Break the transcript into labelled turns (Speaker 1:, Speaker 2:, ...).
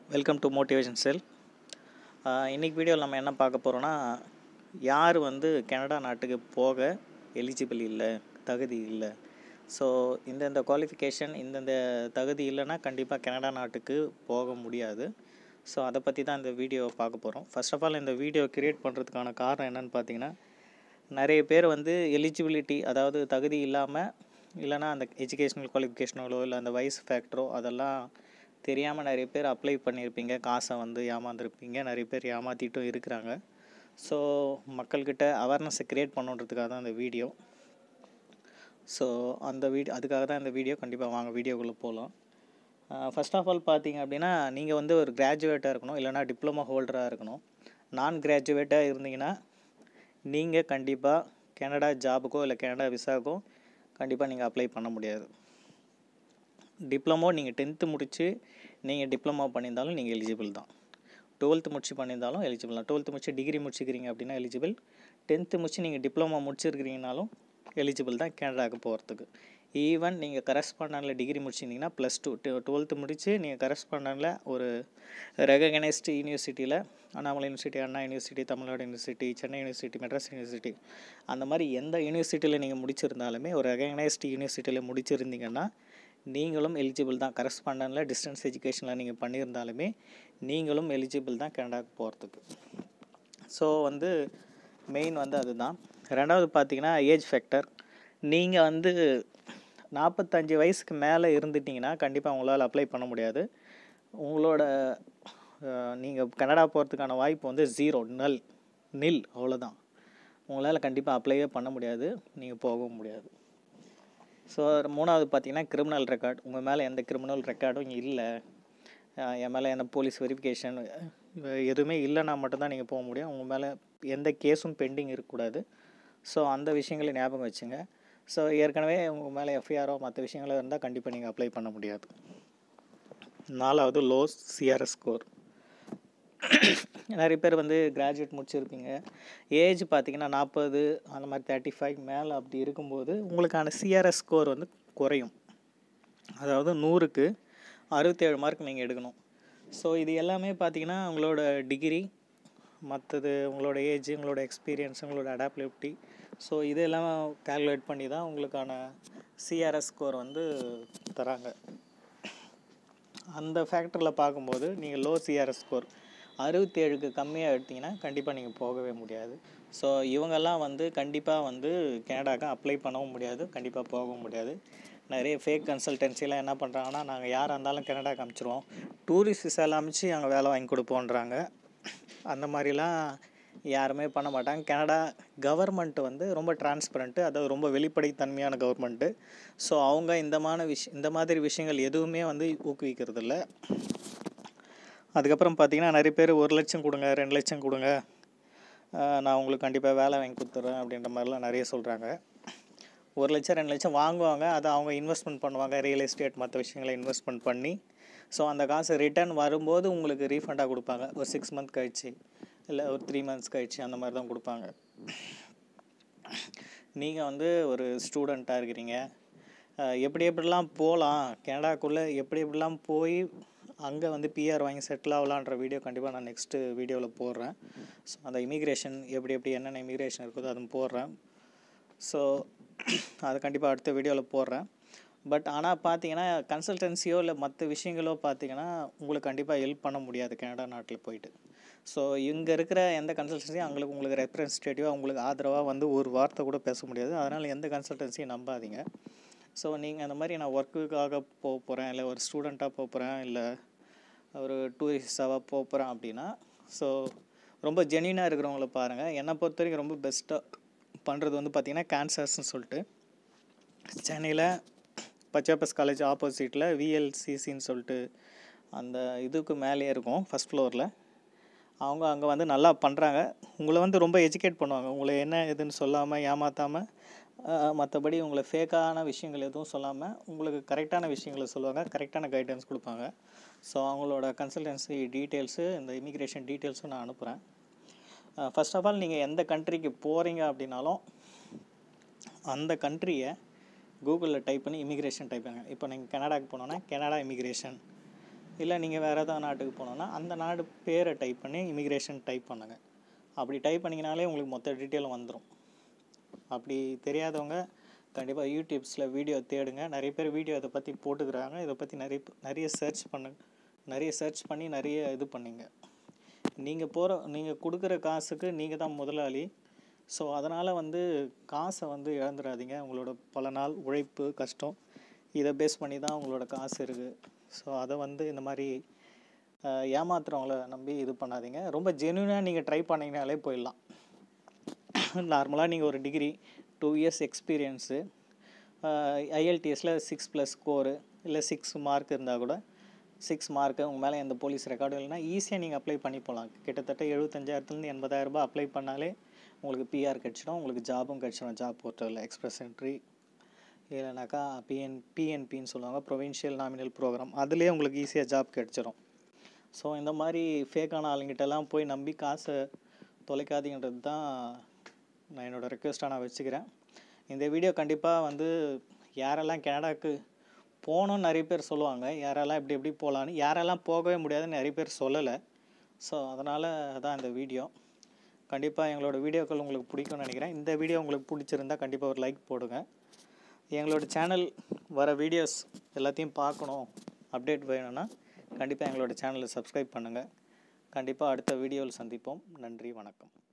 Speaker 1: welcome to motivation செல் இன்றைக்கி வீடியோவில் நம்ம என்ன பார்க்க போகிறோன்னா யார் வந்து கனடா நாட்டுக்கு போக எலிஜிபிள் இல்லை தகுதி இல்லை ஸோ இந்தந்த குவாலிஃபிகேஷன் இந்தந்த தகுதி இல்லைன்னா கண்டிப்பாக கனடா நாட்டுக்கு போக முடியாது ஸோ அதை பற்றி தான் இந்த வீடியோவை பார்க்க போகிறோம் ஃபர்ஸ்ட் ஆஃப் ஆல் இந்த வீடியோ கிரியேட் பண்ணுறதுக்கான காரணம் என்னென்னு பார்த்தீங்கன்னா நிறைய பேர் வந்து எலிஜிபிலிட்டி அதாவது தகுதி இல்லாமல் இல்லைனா அந்த எஜுகேஷ்னல் குவாலிஃபிகேஷனோ இல்லை அந்த வயசு ஃபேக்டரோ அதெல்லாம் தெரியாமல் நிறைய பேர் அப்ளை பண்ணியிருப்பீங்க காசை வந்து ஏமாந்துருப்பீங்க நிறைய பேர் ஏமாற்றிட்டும் இருக்கிறாங்க ஸோ மக்கள்கிட்ட அவேர்னஸை க்ரியேட் பண்ணுன்றதுக்காக தான் இந்த வீடியோ ஸோ அந்த வீடியோ அதுக்காக தான் இந்த வீடியோ கண்டிப்பாக வாங்க வீடியோக்குள்ளே போகலாம் ஃபர்ஸ்ட் ஆஃப் ஆல் பார்த்தீங்க அப்படின்னா நீங்கள் வந்து ஒரு கிராஜுவேட்டாக இருக்கணும் இல்லைனா டிப்ளமோ ஹோல்டராக இருக்கணும் நான் கிராஜுவேட்டாக இருந்தீங்கன்னா நீங்கள் கண்டிப்பாக கனடா ஜாபுக்கோ இல்லை கனடா விசாவுக்கோ கண்டிப்பாக நீங்கள் அப்ளை பண்ண முடியாது டிப்ளமோ நீங்கள் டென்த்து முடித்து நீங்கள் டிப்ளமோ பண்ணியிருந்தாலும் நீங்கள் எலிஜிபிள் தான் டுவெல்த்து முடிச்சு பண்ணியிருந்தாலும் எலிஜிபிள் தான் டுவெல்த்து முடிச்சு டிகிரி முடிச்சுக்கிறீங்க அப்படின்னா எலிஜிபிள் டென்த்து முடிச்சு நீங்கள் டிப்ளமோ முடிச்சிருக்கிறீங்கனாலும் எலிஜிபிள் தான் கனடாவுக்கு போகிறதுக்கு ஈவன் நீங்கள் கரஸ்பாண்டனில் டிகிரி முடிச்சிருந்தீங்கன்னா ப்ளஸ் டூ டுவெல்த்து முடித்து நீங்கள் கரஸ்பாண்டனில் ஒரு ரெகனைஸ்டு யூனிவர்சிட்டியில் Annamalai university Anna university Tamil Nadu university Chennai university Madras university அந்த மாதிரி எந்த யூனிவர்சிட்டியில் நீங்கள் முடிச்சிருந்தாலுமே ஒரு ரெகனைஸ்டு யூனிவர்சிட்டியில் முடிச்சிருந்தீங்கன்னா நீங்களும் எலிஜிபிள் தான் கரஸ்பாண்டனில் டிஸ்டன்ஸ் எஜுகேஷனில் நீங்கள் பண்ணியிருந்தாலுமே நீங்களும் எலிஜிபிள் தான் கனடாவுக்கு போகிறதுக்கு ஸோ வந்து மெயின் வந்து அதுதான் ரெண்டாவது பார்த்தீங்கன்னா ஏஜ் ஃபேக்டர் நீங்கள் வந்து நாற்பத்தஞ்சு வயசுக்கு மேலே இருந்துட்டிங்கன்னா கண்டிப்பாக உங்களால் அப்ளை பண்ண முடியாது உங்களோட நீங்கள் கனடா போகிறதுக்கான வாய்ப்பு வந்து ஜீரோ நல் நில் அவ்வளோதான் உங்களால் கண்டிப்பாக அப்ளையே பண்ண முடியாது நீங்கள் போகவும் முடியாது ஸோ மூணாவது பார்த்தீங்கன்னா கிரிமினல் ரெக்கார்ட் உங்கள் மேலே எந்த கிரிமினல் ரெக்கார்டும் இல்லை என் மேலே எந்த போலீஸ் வெரிஃபிகேஷன் எதுவுமே இல்லைன்னா மட்டும்தான் நீங்கள் போக முடியும் உங்கள் மேலே எந்த கேஸும் பெண்டிங் இருக்கக்கூடாது ஸோ அந்த விஷயங்களை ஞாபகம் வச்சுங்க ஸோ ஏற்கனவே உங்கள் மேலே எஃப்ஐஆரோ மற்ற விஷயங்களோ இருந்தால் கண்டிப்பாக நீங்கள் அப்ளை பண்ண முடியாது நாலாவது லோ சிஆர்எஸ் ஸ்கோர் நிறைய பேர் வந்து கிராஜுவேட் முடிச்சிருப்பீங்க ஏஜ் பார்த்தீங்கன்னா நாற்பது அந்த மாதிரி தேர்ட்டி ஃபைவ் மேலே அப்படி இருக்கும்போது உங்களுக்கான சிஆர்எஸ் ஸ்கோர் வந்து குறையும் அதாவது நூறுக்கு அறுபத்தேழு மார்க் நீங்கள் எடுக்கணும் ஸோ இது எல்லாமே பார்த்தீங்கன்னா உங்களோட டிகிரி மற்றது உங்களோட ஏஜ் உங்களோட எக்ஸ்பீரியன்ஸ் உங்களோட அடாப்டிவிட்டி ஸோ இதெல்லாம் கால்குலேட் பண்ணி தான் உங்களுக்கான சிஆர்எஸ் ஸ்கோர் வந்து தராங்க அந்த ஃபேக்டரில் பார்க்கும்போது நீங்கள் லோ சிஆர்எஸ் ஸ்கோர் அறுபத்தேழுக்கு கம்மியாக எடுத்திங்கன்னா கண்டிப்பாக நீங்கள் போகவே முடியாது ஸோ இவங்கெல்லாம் வந்து கண்டிப்பாக வந்து கனடாவுக்கு அப்ளை பண்ணவும் முடியாது கண்டிப்பாக போகவும் முடியாது நிறைய ஃபேக் கன்சல்டன்சிலாம் என்ன பண்ணுறாங்கன்னா நாங்கள் யாராக இருந்தாலும் கனடாக்கு அனுப்பிச்சிருவோம் டூரிஸ்ட் விசாவில் அமைச்சு அங்கே வேலை வாங்கி கொடுப்போன்றாங்க அந்த மாதிரிலாம் யாருமே பண்ண மாட்டாங்க கனடா கவர்மெண்ட் வந்து ரொம்ப டிரான்ஸ்பரண்ட்டு அதாவது ரொம்ப வெளிப்படைத்தன்மையான கவர்மெண்ட்டு ஸோ அவங்க இந்தமான விஷ் இந்த மாதிரி விஷயங்கள் எதுவுமே வந்து ஊக்குவிக்கிறது இல்லை அதுக்கப்புறம் பார்த்தீங்கன்னா நிறைய பேர் ஒரு லட்சம் கொடுங்க ரெண்டு லட்சம் கொடுங்க நான் உங்களுக்கு கண்டிப்பாக வேலை வாங்கி கொடுத்துட்றேன் அப்படின்ற மாதிரிலாம் நிறைய சொல்கிறாங்க ஒரு லட்சம் ரெண்டு லட்சம் வாங்குவாங்க அதை அவங்க இன்வெஸ்ட்மெண்ட் பண்ணுவாங்க ரியல் எஸ்டேட் மற்ற விஷயங்களை இன்வெஸ்ட்மெண்ட் பண்ணி ஸோ அந்த காசு ரிட்டர்ன் வரும்போது உங்களுக்கு ரீஃபண்டாக கொடுப்பாங்க ஒரு சிக்ஸ் மந்த் கழிச்சு இல்லை ஒரு த்ரீ மந்த்ஸ் கழிச்சு அந்த மாதிரி தான் கொடுப்பாங்க நீங்கள் வந்து ஒரு ஸ்டூடெண்ட்டாக இருக்கிறீங்க எப்படி எப்படிலாம் போகலாம் கனடாக்குள்ளே எப்படி எப்படிலாம் போய் அங்கே வந்து பிஆர் வாங்கி செட்டில் ஆகலான்ற வீடியோ கண்டிப்பாக நான் நெக்ஸ்ட்டு வீடியோவில் போடுறேன் ஸோ அந்த இமிக்ரேஷன் எப்படி எப்படி என்னென்ன இமிக்ரேஷன் இருக்குதோ அதுவும் போடுறேன் ஸோ அது கண்டிப்பாக அடுத்த வீடியோவில் போடுறேன் பட் ஆனால் பார்த்தீங்கன்னா கன்சல்டன்சியோ இல்லை மற்ற விஷயங்களோ பார்த்தீங்கன்னா உங்களுக்கு கண்டிப்பாக ஹெல்ப் பண்ண முடியாது கனடா நாட்டில் போயிட்டு ஸோ இங்கே இருக்கிற எந்த கன்சல்டன்சியும் அவங்களுக்கு உங்களுக்கு ரெப்ரஸன்டேட்டிவாக உங்களுக்கு ஆதரவாக வந்து ஒரு வார்த்தை கூட பேச முடியாது அதனால் எந்த கன்சல்டன்சியும் நம்பாதீங்க ஸோ நீங்கள் அந்த மாதிரி நான் ஒர்க்குக்காக போக போகிறேன் இல்லை ஒரு ஸ்டூடெண்ட்டாக போக போகிறேன் இல்லை ஒரு டூரிஸ்டாக போக போகிறேன் அப்படின்னா ஸோ ரொம்ப ஜென்யூனாக இருக்கிறவங்கள பாருங்கள் என்னை பொறுத்த வரைக்கும் ரொம்ப பெஸ்ட்டாக பண்ணுறது வந்து பார்த்திங்கன்னா கேன்சர்ஸ்னு சொல்லிட்டு சென்னையில் பச்சாப்பஸ் காலேஜ் ஆப்போசிட்டில் விஎல்சிசின்னு சொல்லிட்டு அந்த இதுக்கு மேலேயே இருக்கும் ஃபஸ்ட் ஃப்ளோரில் அவங்க அங்கே வந்து நல்லா பண்ணுறாங்க உங்களை வந்து ரொம்ப எஜுகேட் பண்ணுவாங்க உங்களை என்ன எதுன்னு சொல்லாமல் ஏமாற்றாமல் மற்றபடி உங்களை ஃபேக்கான விஷயங்கள் எதுவும் சொல்லாமல் உங்களுக்கு கரெக்டான விஷயங்களை சொல்லுவாங்க கரெக்டான கைடன்ஸ் கொடுப்பாங்க ஸோ அவங்களோட கன்சல்டன்சி டீட்டெயில்ஸு இந்த இமிக்ரேஷன் டீட்டெயில்ஸும் நான் அனுப்புகிறேன் ஃபர்ஸ்ட் ஆஃப் ஆல் நீங்கள் எந்த கண்ட்ரிக்கு போகிறீங்க அப்படின்னாலும் அந்த கண்ட்ரியை கூகுளில் டைப் பண்ணி இமிக்ரேஷன் டைப் பண்ணுங்க இப்போ நீங்கள் கனடாக்கு போனோன்னா கனடா இமிக்ரேஷன் இல்லை நீங்கள் வேறு ஏதாவது நாட்டுக்கு போகணுன்னா அந்த நாடு பேரை டைப் பண்ணி இமிக்ரேஷன் டைப் பண்ணுங்க அப்படி டைப் பண்ணிங்கனாலே உங்களுக்கு மொத்த டீட்டெயிலும் வந்துடும் அப்படி தெரியாதவங்க கண்டிப்பாக யூடியூப்ஸில் வீடியோ தேடுங்க நிறைய பேர் வீடியோ இதை பற்றி போட்டுக்கிறாங்க இதை பற்றி நிறைய நிறைய சர்ச் பண்ணுங்க நிறைய சர்ச் பண்ணி நிறைய இது பண்ணிங்க நீங்கள் போகிற நீங்கள் கொடுக்குற காசுக்கு நீங்கள் தான் முதலாளி ஸோ அதனால் வந்து காசை வந்து இழந்துடாதீங்க உங்களோட பல நாள் உழைப்பு கஷ்டம் இதை பேஸ் பண்ணி தான் உங்களோட காசு இருக்குது ஸோ அதை வந்து இந்த மாதிரி ஏமாத்துறவங்கள நம்பி இது பண்ணாதீங்க ரொம்ப ஜென்யூனாக நீங்கள் ட்ரை பண்ணிங்கனாலே போயிடலாம் நார்மலாக நீங்கள் ஒரு டிகிரி டூ இயர்ஸ் எக்ஸ்பீரியன்ஸு ஐஎல்டிஎஸில் சிக்ஸ் ப்ளஸ் ஸ்கோரு இல்லை சிக்ஸ் மார்க் இருந்தால் கூட சிக்ஸ் மார்க்கு உங்கள் மேலே எந்த போலீஸ் ரெக்கார்டும் இல்லைனா ஈஸியாக நீங்கள் அப்ளை பண்ணி போகலாம் கிட்டத்தட்ட எழுபத்தஞ்சாயிரத்துலேருந்து எண்பதாயிரரூபா அப்ளை பண்ணாலே உங்களுக்கு பிஆர் கிடச்சிடும் உங்களுக்கு ஜாபும் கிடச்சிடும் ஜாப் போர்ட்டலில் எக்ஸ்பிரஸ் என்ட்ரி இல்லைனாக்கா பிஎன் பிஎன்பின்னு சொல்லுவாங்க ப்ரொவின்ஷியல் நாமினல் ப்ரோக்ராம் அதுலேயே உங்களுக்கு ஈஸியாக ஜாப் கிடச்சிரும் ஸோ இந்த மாதிரி ஃபேக்கான ஆளுங்கிட்டலாம் போய் நம்பி காசை தொலைக்காதீங்கன்றது தான் நான் என்னோடய ரெக்வெஸ்ட்டாக நான் வச்சுக்கிறேன் இந்த வீடியோ கண்டிப்பாக வந்து யாரெல்லாம் கனடாவுக்கு போகணும்னு நிறைய பேர் சொல்லுவாங்க யாரெல்லாம் எப்படி எப்படி போகலான்னு யாரெல்லாம் போகவே முடியாதுன்னு நிறைய பேர் சொல்லலை ஸோ அதனால் தான் இந்த வீடியோ கண்டிப்பாக எங்களோட வீடியோக்கள் உங்களுக்கு பிடிக்கும்னு நினைக்கிறேன் இந்த வீடியோ உங்களுக்கு பிடிச்சிருந்தா கண்டிப்பாக ஒரு லைக் போடுங்க எங்களோட சேனல் வர வீடியோஸ் எல்லாத்தையும் பார்க்கணும் அப்டேட் வேணும்னா கண்டிப்பாக எங்களோட சேனலை சப்ஸ்கிரைப் பண்ணுங்கள் கண்டிப்பாக அடுத்த வீடியோவில் சந்திப்போம் நன்றி வணக்கம்